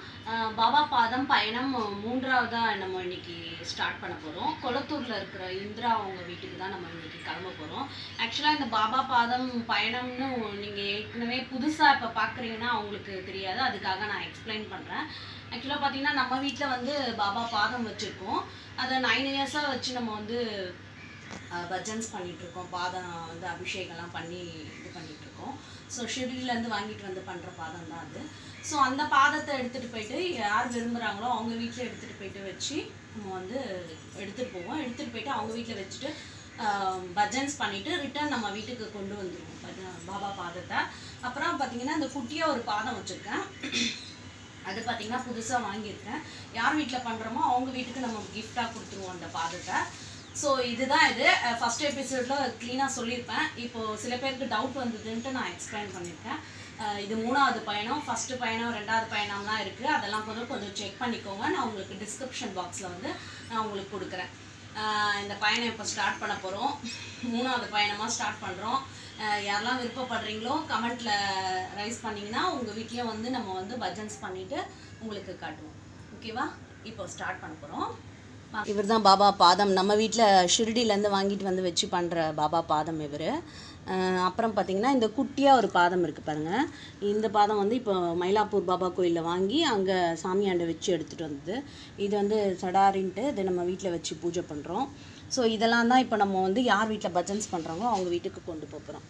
அஹ் பாபா பாதம் பயணம் மூன்றாவதா நம்ம இன்னைக்கு ஸ்டார்ட் பண்ண போகிறோம் கொளத்தூரில் இருக்கிற இந்திரா அவங்க வீட்டுக்கு தான் நம்ம இன்னைக்கு கிளம்ப போகிறோம் ஆக்சுவலாக இந்த பாபா பாதம் பயணம்னு நீங்கள் ஏற்கனவே புதுசாக இப்போ பார்க்குறீங்கன்னா அவங்களுக்கு தெரியாது அதுக்காக நான் எக்ஸ்பிளைன் பண்ணுறேன் ஆக்சுவலாக பார்த்தீங்கன்னா நம்ம வீட்டில் வந்து பாபா பாதம் வச்சுருக்கோம் அதை நைன் இயர்ஸாக வச்சு நம்ம வந்து பஜன்ஸ் பண்ணிட்டு இருக்கோம் பாதம் வந்து அபிஷேகம்லாம் பண்ணி இது பண்ணிட்டு இருக்கோம் ஸோ ஷிர்டிலேருந்து வாங்கிட்டு வந்து பண்ணுற பாதம் தான் அது ஸோ அந்த பாதத்தை எடுத்துகிட்டு போயிட்டு யார் விரும்புகிறாங்களோ அவங்க வீட்டில் எடுத்துகிட்டு போயிட்டு வச்சு நம்ம வந்து எடுத்துகிட்டு போவோம் எடுத்துகிட்டு போயிட்டு அவங்க வீட்டில் வச்சுட்டு பஜன்ஸ் பண்ணிவிட்டு ரிட்டர்ன் நம்ம வீட்டுக்கு கொண்டு வந்துடுவோம் பஜ- பாபா பாதத்தை அப்புறம் பார்த்தீங்கன்னா இந்த குட்டியாக ஒரு பாதம் வச்சுருக்கேன் அது பார்த்தீங்கன்னா புதுசாக வாங்கியிருக்கேன் யார் வீட்டில் பண்ணுறோமோ அவங்க வீட்டுக்கு நம்ம கிஃப்டாக கொடுத்துருவோம் அந்த பாதத்தை ஸோ இதுதான் இது ஃபஸ்ட் எபிசோடில் க்ளீனாக சொல்லியிருப்பேன் இப்போது சில பேருக்கு டவுட் வந்ததுன்ட்டு நான் எக்ஸ்பிளைன் பண்ணியிருக்கேன் அஹ் இது மூணாவது பயணம் ஃபஸ்ட்டு பயணம் ரெண்டாவது பயணம்லாம் இருக்குது அதெல்லாம் கொஞ்சம் கொஞ்சம் செக் பண்ணிக்கோங்க நான் உங்களுக்கு டிஸ்கிரிப்ஷன் பாக்ஸில் வந்து நான் உங்களுக்கு கொடுக்குறேன் அஹ் இந்த பயணம் இப்போ ஸ்டார்ட் பண்ண போகிறோம் மூணாவது பயணமாக ஸ்டார்ட் பண்ணுறோம் யாரெல்லாம் விருப்பப்படுறீங்களோ கமெண்ட்டில் ரைஸ் பண்ணிங்கன்னா உங்கள் வீட்லேயும் வந்து நம்ம வந்து பஜன்ஸ் பண்ணிவிட்டு உங்களுக்கு காட்டுவோம் ஓகேவா இப்போ ஸ்டார்ட் பண்ண போகிறோம் இவர் தான் பாபா பாதம் நம்ம வீட்டில் ஷிரடியிலேருந்து வாங்கிட்டு வந்து வச்சு பண்ணுற பாபா பாதம் இவர் அப்புறம் பார்த்தீங்கன்னா இந்த குட்டியாக ஒரு பாதம் இருக்குது பாருங்கள் இந்த பாதம் வந்து இப்போ மயிலாப்பூர் பாபா கோயிலில் வாங்கி அங்கே சாமியாண்டை வச்சு எடுத்துகிட்டு வந்தது இது வந்து சடாரின்ட்டு இதை நம்ம வீட்டில் வச்சு பூஜை பண்ணுறோம் ஸோ இதெல்லாம் தான் இப்போ நம்ம வந்து யார் வீட்டில் பஜன்ஸ் பண்ணுறாங்களோ அவங்க வீட்டுக்கு கொண்டு போகிறோம்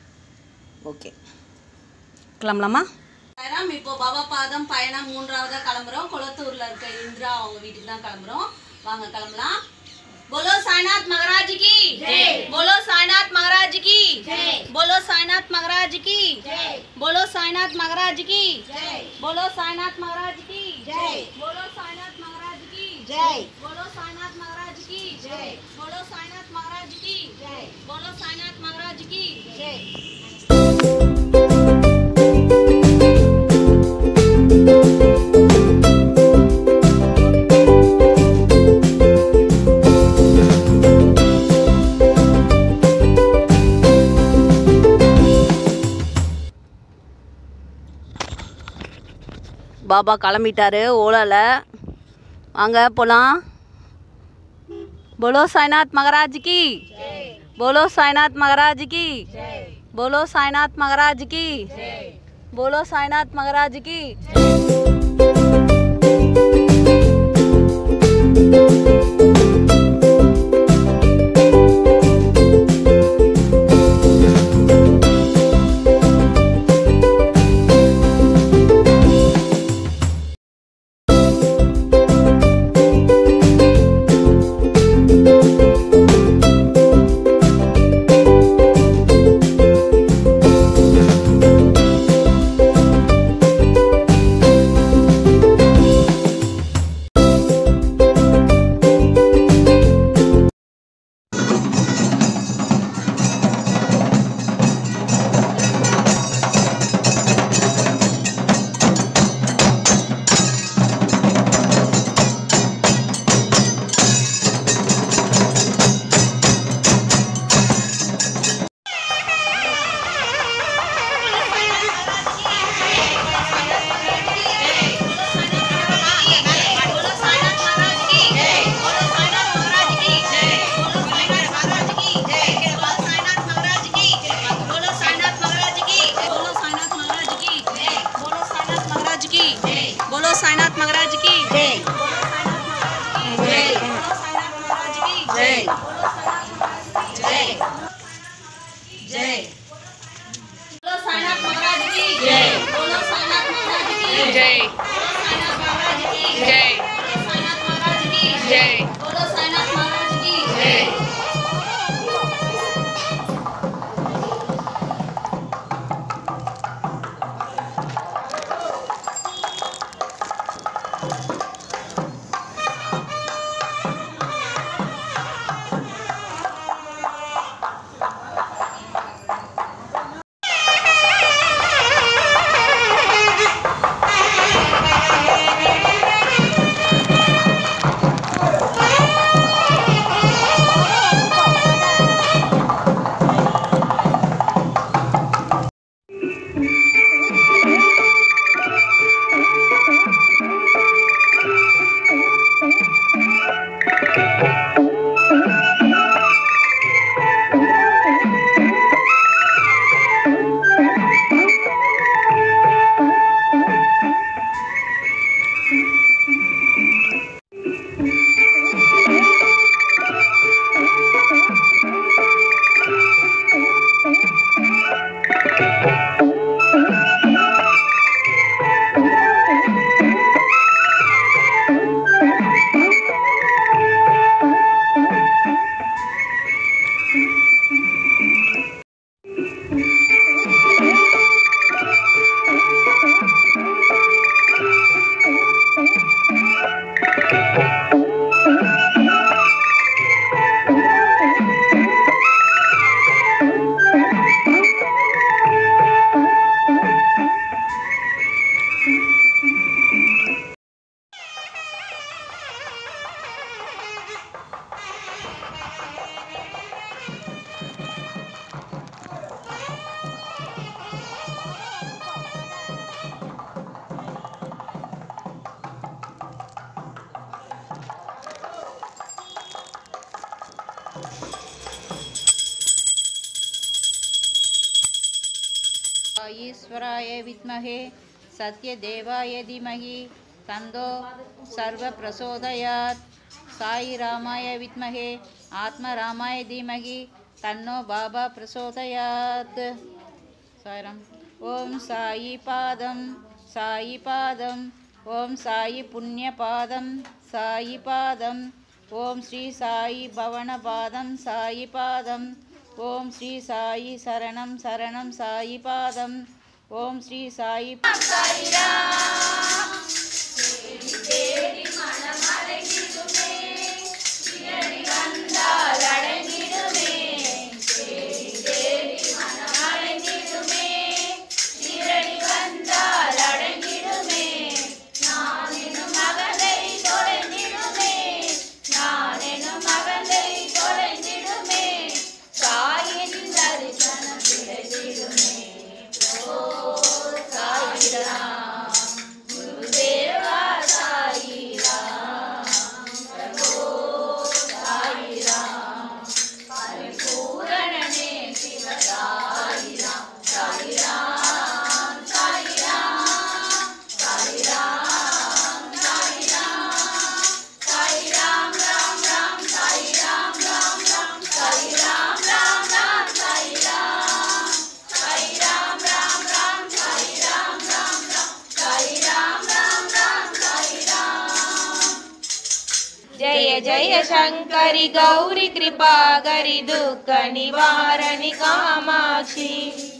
ஓகே கிளம்பலாமா பயணம் இப்போ பாபா பாதம் பயணம் மூன்றாவதா கிளம்புறோம் குளத்தூர்ல இருக்க இந்திரா அவங்க வீட்டுக்கு தான் கிளம்புறோம் வாங்க கிளம்பலாம் बोलो साईनाथ महाराज की जय बोलो साईनाथ महाराज की जय बोलो साईनाथ महाराज की जय बोलो साईनाथ महाराज की जय बोलो साईनाथ महाराज की जय बोलो साईनाथ महाराज की जय बोलो साईनाथ महाराज की जय बोलो साईनाथ महाराज की जय बोलो साईनाथ महाराज की जय பாபா கிளம்பிட்டாரு ஓலால வாங்க போலாம் बोलो साईनाथ महाराज की बोलो साईनाथ महाराज की बोलो साईनाथ महाराज की बोलो साईनाथ महाराज की बोलो साईनाथ महाराज की जय जय बोलो साईनाथ महाराज की जय जय जय बोलो साईनाथ महाराज की जय बोलो साईनाथ महाराज की जय साईनाथ महाराज की जय साईनाथ महाराज की जय बोलो साईनाथ महाराज की जय Hey! विश्वेश्वराय विद्महे सत्यदेवाय धीमहि तन्दो सर्वप्रचोदयात् साईरामाय विद्महे आत्मरामाय धीमहि तन्नो बाबा प्रचोदयात् சாய்ராம் ஓம் சாயி பாதம் சாயி பாதம் ஓம் சாயி புண்ணிய பாதம் சாயி பாதம் ஓம் ஸ்ரீ சாயி பவன பாதம் சாயி பாதம் ஓம் ஸ்ரீ சாயி சரணம் சரணம் சாயி பாதம் ஓம் ஸ்ரீ சாயி जय जय शङ्करि गौरि कृपाकरि दुःख निवारणि कामाक्षि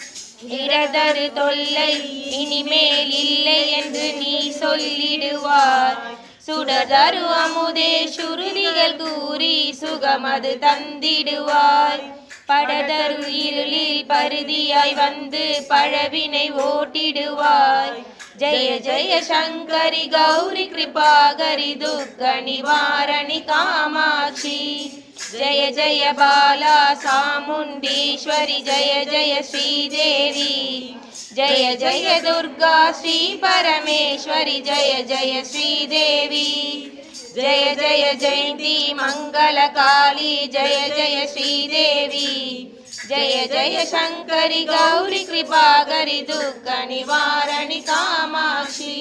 இடதரு தொல்லை இனிமேல் இல்லை என்று நீ சொல்லிடுவார் சுடதரு அமுதே சுருதிகள் கூறி சுகமது தந்திடுவாய் படதரு இருளில் பருதியாய் வந்து பழவினை ஓட்டிடுவாய் ஜெய ஜெய சங்கரி கௌரி கிருபாகரி துக்க நிவாரணி காமாட்சி ஜெய ஜெய பாலா சாமுண்டீஸ்வரி ஜெய ஜெய ஸ்ரீதேவி ஜெய ஜெய துர்கா ஸ்ரீ பரமேஸ்வரி ஜெய ஜெய ஸ்ரீதேவி ஜெய ஜெய ஜெயந்தி மங்கள காளி ஜெய ஜெய ஸ்ரீதேவி ஜெய ஜெய சங்கரி கௌரி கிருபாகரி துக்க நிவாரணி காமாட்சி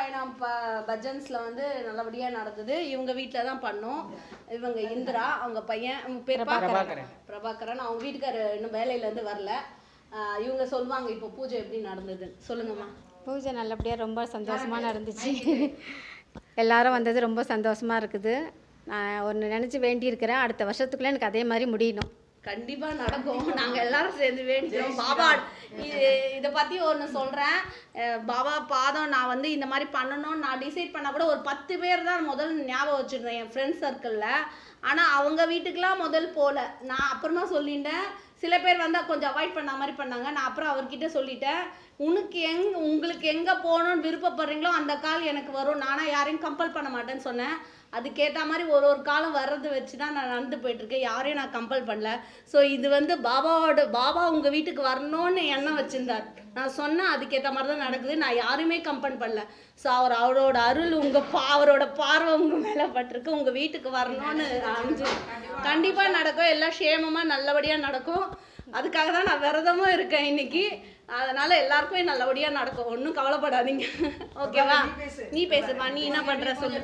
பயணம் ப பஜன்ஸில் வந்து நல்லபடியாக நடந்தது இவங்க வீட்டில் தான் பண்ணோம் இவங்க இந்திரா அவங்க பையன் அவங்க பேர் பிரபாகரன் பிரபாகரன் அவங்க வீட்டுக்காரர் இன்னும் வேலையிலேருந்து வரல ஆஹ் இவங்க சொல்லுவாங்க இப்போ பூஜை எப்படி நடந்தது சொல்லுங்கம்மா பூஜை நல்லபடியாக ரொம்ப சந்தோஷமாக நடந்துச்சு எல்லாரும் வந்தது ரொம்ப சந்தோஷமாக இருக்குது நான் ஒன்று நினச்சி வேண்டியிருக்கிறேன் அடுத்த வருஷத்துக்குள்ளே எனக்கு அதே மாதிரி முடியணும் கண்டிப்பா நடக்கும் நாங்க எல்லாரும் சேர்ந்து வேண்டிக்கிறோம் பாபா இது இதை பத்தி ஒன்று சொல்றேன் அஹ் பாபா பாதம் நான் வந்து இந்த மாதிரி பண்ணணும்னு நான் டிசைட் பண்ணா கூட ஒரு பத்து பேர் தான் முதல் ஞாபகம் வச்சிருந்தேன் என் ஃப்ரெண்ட்ஸ் சர்க்கிளில் ஆனா அவங்க வீட்டுக்கெல்லாம் முதல் போல நான் அப்புறமா சொல்லிட்டேன் சில பேர் வந்து கொஞ்சம் அவாய்ட் பண்ண மாதிரி பண்ணாங்க நான் அப்புறம் அவர்கிட்ட சொல்லிட்டேன் உனக்கு எங் உங்களுக்கு எங்கே போகணும்னு விருப்பப்படுறீங்களோ அந்த கால் எனக்கு வரும் நானாக யாரையும் கம்பல் பண்ண மாட்டேன்னு சொன்னேன் அதுக்கேற்ற மாதிரி ஒரு ஒரு காலம் வர்றது வச்சு தான் நான் நடந்து போயிட்டுருக்கேன் யாரையும் நான் கம்பல் பண்ணல ஸோ இது வந்து பாபாவோட பாபா உங்கள் வீட்டுக்கு வரணும்னு எண்ணம் வச்சுருந்தார் நான் சொன்னேன் அதுக்கேற்ற மாதிரி தான் நடக்குது நான் யாருமே கம்பல் பண்ணல ஸோ அவர் அவரோட அருள் உங்கள் பா அவரோட பார்வை உங்கள் மேலே பட்டிருக்கு உங்கள் வீட்டுக்கு வரணும்னு அஞ்சு கண்டிப்பாக நடக்கும் எல்லாம் சேமமாக நல்லபடியாக நடக்கும் அதுக்காக தான் நான் விரதமும் இருக்கேன் இன்னைக்கு அதனால எல்லாருக்குமே நல்லபடியா நடக்கும் ஒன்றும் கவலைப்படாதீங்க ஓகேவா நீ பேசுமா நீ என்ன பண்ற சொல்லு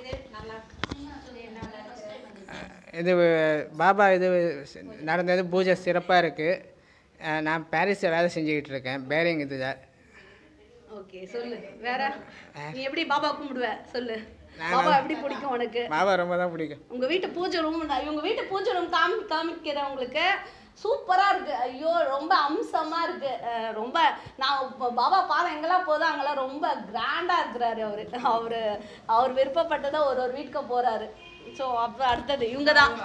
இது பாபா இது நடந்தது பூஜை சிறப்பாக இருக்குது நான் பாரிஸில் வேலை செஞ்சுக்கிட்டு இருக்கேன் பேரிங் இதில் ஓகே சொல்லு வேற நீ எப்படி பாபா கும்பிடுவ சொல்லு பாபா எப்படி பிடிக்கும் உனக்கு பாபா ரொம்ப தான் பிடிக்கும் உங்க வீட்டு பூஜை ரூம் இவங்க வீட்டு பூஜை ரூம் காமி காமிக்கிறேன் உங்களுக்கு சூப்பரா இருக்கு ஐயோ ரொம்ப அம்சமா இருக்கு அஹ் ரொம்ப நான் இப்போ பாபா பாதம் எங்கெல்லாம் போதோ அங்கெல்லாம் ரொம்ப கிராண்டா இருக்கிறாரு அவரு அவரு அவர் விருப்பப்பட்டதை ஒரு ஒரு வீட்டுக்கு போறாரு ஸோ அப்ப அடுத்தது இவங்க தான்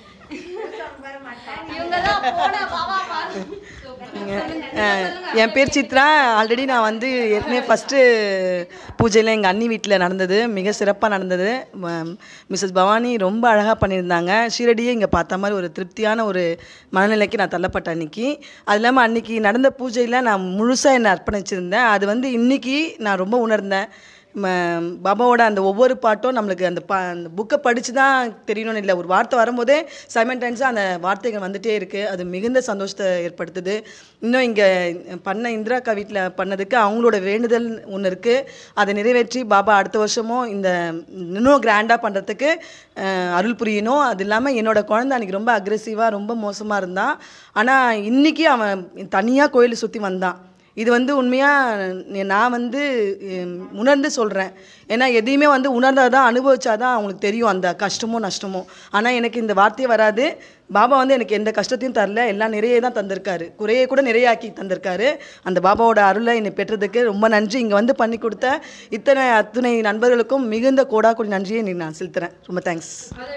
இவங்க தான் போன பாபா பாதம் சொல்லுங்க நீங்க சொல்லுங்க. என் பேர் சித்ரா ஆல்ரெடி நான் வந்து ஏற்கனவே ஃபஸ்ட்டு பூஜையில் எங்கள் அண்ணி வீட்டில் நடந்தது மிக சிறப்பாக நடந்தது மிஸ்ஸஸ் பவானி ரொம்ப அழகாக பண்ணியிருந்தாங்க ஷீரடியே இங்கே பார்த்த மாதிரி ஒரு திருப்தியான ஒரு மனநிலைக்கு நான் தள்ளப்பட்டேன் அன்னைக்கு அது இல்லாமல் அன்னைக்கு நடந்த பூஜையில் நான் முழுசாக என்னை அர்ப்பணிச்சிருந்தேன் அது வந்து இன்னைக்கு நான் ரொம்ப உணர்ந்தேன் ம, பாபாவோட அந்த ஒவ்வொரு பாட்டும் நம்மளுக்கு அந்த பா அந்த புக்கை படித்து தான் தெரியணும்னு இல்லை ஒரு வார்த்தை வரும்போதே சைமன்டைன்ஸாக அந்த வார்த்தைகள் வந்துட்டே இருக்குது அது மிகுந்த சந்தோஷத்தை ஏற்படுத்துது இன்னும் இங்கே பண்ண இந்திராக்கா வீட்டில் பண்ணதுக்கு அவங்களோட வேண்டுதல் ஒன்று இருக்குது அதை நிறைவேற்றி பாபா அடுத்த வருஷமும் இந்த இன்னும் கிராண்டாக பண்ணுறதுக்கு அருள் புரியணும் அது இல்லாமல் என்னோட குழந்தை அன்றைக்கி ரொம்ப அக்ரெசிவாக ரொம்ப மோசமாக இருந்தான் ஆனால் இன்றைக்கி அவன் தனியாக கோயிலை சுற்றி வந்தான் இது வந்து உண்மையாக நான் வந்து ஹம், உணர்ந்து சொல்கிறேன் ஏன்னா எதையுமே வந்து உணர்ந்தால் தான் அனுபவிச்சாதான் அவங்களுக்கு தெரியும் அந்த கஷ்டமோ நஷ்டமோ ஆனால் எனக்கு இந்த வார்த்தையே வராது பாபா வந்து எனக்கு எந்த கஷ்டத்தையும் தரல எல்லாம் நிறைய தான் தந்திருக்காரு குறையை கூட நிறையாக்கி தந்திருக்காரு அந்த பாபாவோட அருளை என்னை பெற்றதுக்கு ரொம்ப நன்றி இங்கே வந்து பண்ணி கொடுத்த இத்தனை அத்துணை நண்பர்களுக்கும் மிகுந்த கோடாக்குடி நன்றியை இன்னைக்கு நான் செலுத்துகிறேன் ரொம்ப தேங்க்ஸ்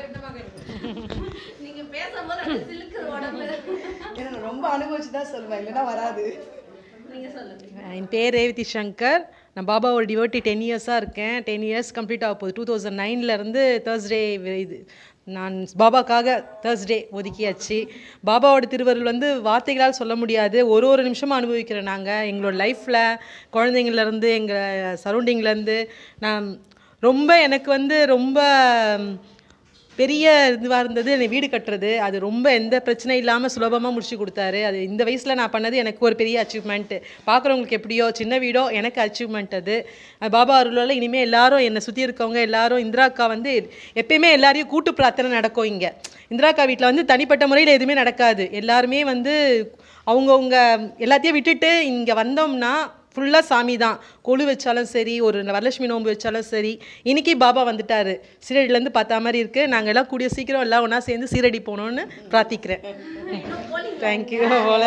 நீங்க பேசும்போது அந்த சிலுக்கு உடம்பு நான் ரொம்ப அனுபவிச்சு தான் சொல்லுவேன் இல்லைன்னா வராது நீங்க சொல்லுங்க என் பேர் ரேவதி சங்கர் நான் பாபாவோட டிவோட்டி டென் இயர்ஸாக இருக்கேன் டென் இயர்ஸ் கம்ப்ளீட் ஆக போகுது டூ தௌசண்ட் நைன்லேருந்து தேர்ஸ்டே இது நான் பாபாக்காக தேர்ஸ்டே ஒதுக்கியாச்சு பாபாவோட திருவருள் வந்து வார்த்தைகளால் சொல்ல முடியாது ஒரு ஒரு நிமிஷமும் அனுபவிக்கிறேன் நாங்கள் எங்களோட லைஃப்பில் குழந்தைங்கள்லேருந்து எங்கள் சரௌண்டிங்லேருந்து நான் ரொம்ப எனக்கு வந்து ரொம்ப பெரிய இதுவாக இருந்தது என்னை வீடு கட்டுறது அது ரொம்ப எந்த பிரச்சனை இல்லாமல் சுலபமாக முடிச்சு கொடுத்தாரு அது இந்த வயசில் நான் பண்ணது எனக்கு ஒரு பெரிய அச்சீவ்மெண்ட்டு பார்க்குறவங்களுக்கு எப்படியோ சின்ன வீடோ எனக்கு அச்சீவ்மெண்ட் அது அது பாபா அருளால் இனிமேல் எல்லாரும் என்னை சுற்றி இருக்கவங்க எல்லாரும் இந்திராக்கா வந்து எப்பயுமே எல்லாரையும் கூட்டு பிரார்த்தனை நடக்கும் இங்கே இந்திராக்கா வீட்டில் வந்து தனிப்பட்ட முறையில் எதுவுமே நடக்காது எல்லாருமே வந்து அவங்கவுங்க எல்லாத்தையும் விட்டுட்டு இங்கே வந்தோம்னா ஃபுல்லாக சாமி தான் கொழு வச்சாலும் சரி ஒரு வரலட்சுமி நோன்பு வச்சாலும் சரி இன்னைக்கு பாபா வந்துட்டாரு சீரடியிலேருந்து பார்த்தா மாதிரி இருக்கு நாங்கள் எல்லாம் கூடிய சீக்கிரம் எல்லாம் ஒன்றா சேர்ந்து சீரடி போகணுன்னு பிரார்த்திக்கிறேன் தேங்க்யூ போல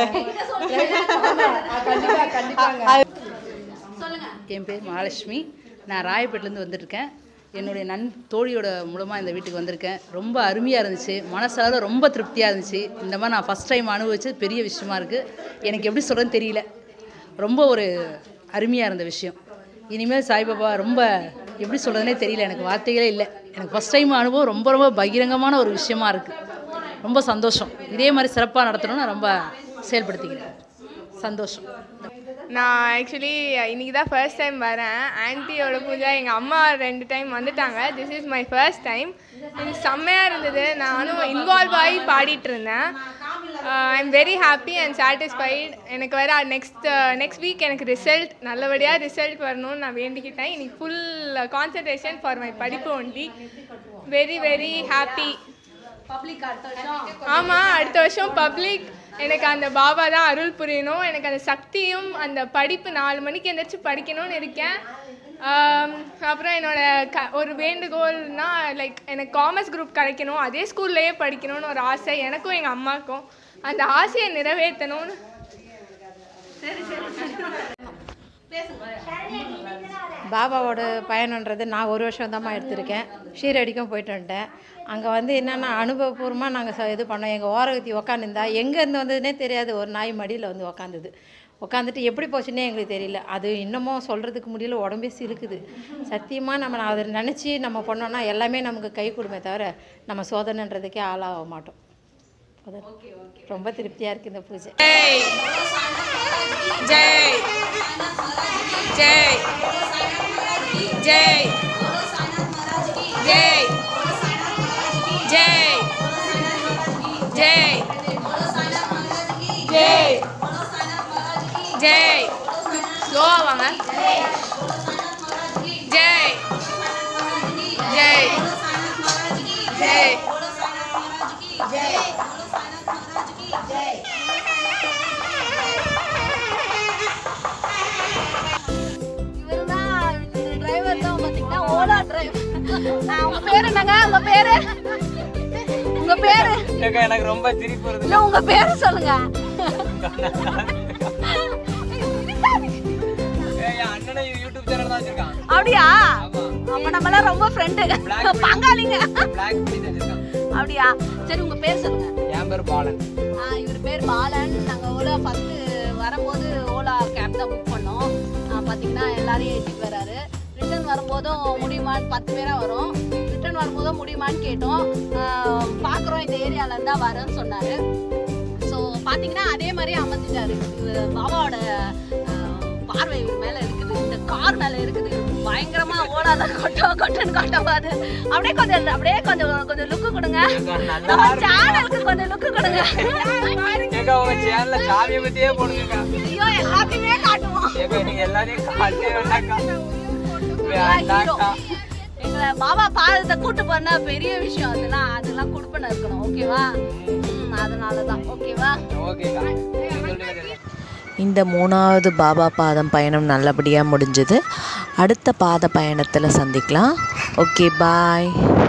என் பேர் மகாலட்சுமி நான் ராயப்பேட்டிலேருந்து வந்துட்டுருக்கேன் என்னுடைய நன் தோழியோட மூலமாக இந்த வீட்டுக்கு வந்திருக்கேன் ரொம்ப அருமையாக இருந்துச்சு மனசளவில் ரொம்ப திருப்தியாக இருந்துச்சு இந்த மாதிரி நான் ஃபஸ்ட் டைம் அனுபவிச்சது பெரிய விஷயமா இருக்குது எனக்கு எப்படி சொல்கிறேன்னு தெரியல ரொம்ப ஒரு அருமையாக இருந்த விஷயம் இனிமேல் சாய்பாபா ரொம்ப எப்படி சொல்கிறதுனே தெரியல எனக்கு வார்த்தைகளே இல்லை எனக்கு ஃபஸ்ட் டைம் அனுபவம் ரொம்ப ரொம்ப பகிரங்கமான ஒரு விஷயமா இருக்குது ரொம்ப சந்தோஷம் இதே மாதிரி சிறப்பாக நடத்தணும்னு நான் ரொம்ப செயல்படுத்திக்கிறேன் சந்தோஷம் நான் ஆக்சுவலி இன்னைக்கு தான் ஃபர்ஸ்ட் டைம் வரேன் ஆன்ட்டியோட பூஜை எங்கள் அம்மா ரெண்டு டைம் வந்துட்டாங்க this is my first time இது செம்மையாக இருந்தது நானும் இன்வால்வ் ஆகி பாடிட்டு இருந்தேன் I am very happy and satisfied எனக்கு வேறு நெக்ஸ்ட் நெக்ஸ்ட் வீக் எனக்கு ரிசல்ட் நல்லபடியாக ரிசல்ட் வரணும்னு நான் வேண்டிக்கிட்டேன் இன்னைக்கு ஃபுல் கான்சன்ட்ரேஷன் ஃபார் மை படிப்பு only very very happy public அடுத்த வருஷம் ஆமாம் அடுத்த வருஷம் பப்ளிக் எனக்கு அந்த பாபா தான் அருள் புரியணும் எனக்கு அந்த சக்தியும் அந்த படிப்பு நாலு மணிக்கு எந்திரிச்சு படிக்கணும்னு இருக்கேன் ஆம், அப்புறம் என்னோட க ஒரு வேண்டுகோள்னா லைக் எனக்கு காமர்ஸ் குரூப் கிடைக்கணும் அதே ஸ்கூல்லையே படிக்கணும்னு ஒரு ஆசை எனக்கும் எங்கள் அம்மாவுக்கும் அந்த ஆசையை நிறைவேற்றணும்னு பாபாவோட பயணன்றது நான் ஒரு வருஷம் தான்மா எடுத்திருக்கேன் ஷீரடிக்கும் போயிட்டு வந்துட்டேன் அங்கே வந்து என்னென்னா அனுபவபூர்வமாக நாங்கள் இது பண்ணோம் எங்கள் ஓரகத்தி உக்காந்துருந்தா எங்கேருந்து வந்ததுனே தெரியாது ஒரு நாய் மடியில் வந்து உக்காந்துது உட்காந்துட்டு எப்படி போச்சுன்னே எங்களுக்கு தெரியல அது இன்னமும் சொல்கிறதுக்கு முடியல உடம்பே சிலுக்குது சத்தியமாக நம்ம அதை நினச்சி நம்ம பண்ணோன்னா எல்லாமே நமக்கு கை கொடுமே தவிர நம்ம சோதனைன்றதுக்கே ஆளாக மாட்டோம் அது ரொம்ப திருப்தியாக இருக்குது இந்த பூஜை ஜெய் ஜெய் ஜெய் ஜெய் ஜெய் ஜெய் ஜெய் ஜெய் ஸ்லோவா வாங்க ஜெய் ஜெய் ஜெய் இவருதான் டிரைவர் தான் பாத்தீங்கன்னா ஓலா டிரைவர் உங்க பேரு என்னங்க உங்க பேரு உங்க பேரு எனக்கு ரொம்ப சிரிப்பு வருது இல்ல உங்க பேரு சொல்லுங்க என் அண்ணனை யூடியூப் சேனல் தான் வச்சிருக்கான் அப்படியா அப்ப நம்மளாம் ரொம்ப ஃப்ரெண்டு பங்காளிங்க பிளாக் பண்ணி வச்சிருக்கான் அப்படியா சரி உங்க பேர் சொல்லுங்க என் பேர் பாலன் ஆ, இவர் பேர் பாலன் நாங்கள் ஓலா ஃபஸ்ட்டு வரும்போது ஓலா கேப் தான் புக் பண்ணோம் ஆ, பார்த்தீங்கன்னா எல்லாரையும் ஏற்றிட்டு வராரு ரிட்டர்ன் வரும்போதும் முடியுமான்னு பத்து பேராக வரும் ரிட்டர்ன் வரும்போதும் முடியுமான்னு கேட்டோம் பார்க்குறோம் இந்த ஏரியாவில் இருந்தால் வரேன்னு சொன்னார் ஸோ பார்த்தீங்கன்னா அதே மாதிரி அமைஞ்சிட்டாரு இவர் பாபாவோட ஆ, பார்வை இவர் மேலே இருக்குது இந்த கார் மேலே இருக்குது பயங்கரமா ஓடாத கொட்டோ கொட்டன்னு கொட்டவாது அப்படியே கொஞ்சம் அப்படியே கொஞ்சம் கொஞ்சம் லுக்கு கொடுங்க நம்ம சேனலுக்கு கொஞ்சம் லுக்கு கொடுங்க ஏக்கா உங்க சேனல்ல சாமியை பத்தியே போடுங்க ஐயோ எல்லாத்தையுமே காட்டுவோம் ஏக்கா நீங்க எல்லாரையும் காட்டே வேண்டாக்கா ஹீரோ வேண்டாக்கா எங்களை பாபா பாதத்தை கூட்டு பண்ண பெரிய விஷயம் அதெல்லாம் அதெல்லாம் கொடுப்பன இருக்கணும் ஓகேவா ம், அதனாலதான் ஓகேவா ஓகேக்கா நீங்க சொல்லுங்க இந்த மூணாவது பாபா பாதம் பயணம் நல்லபடியாக முடிஞ்சது அடுத்த பாத பயணத்தில் சந்திக்கலாம் ஓகே பாய்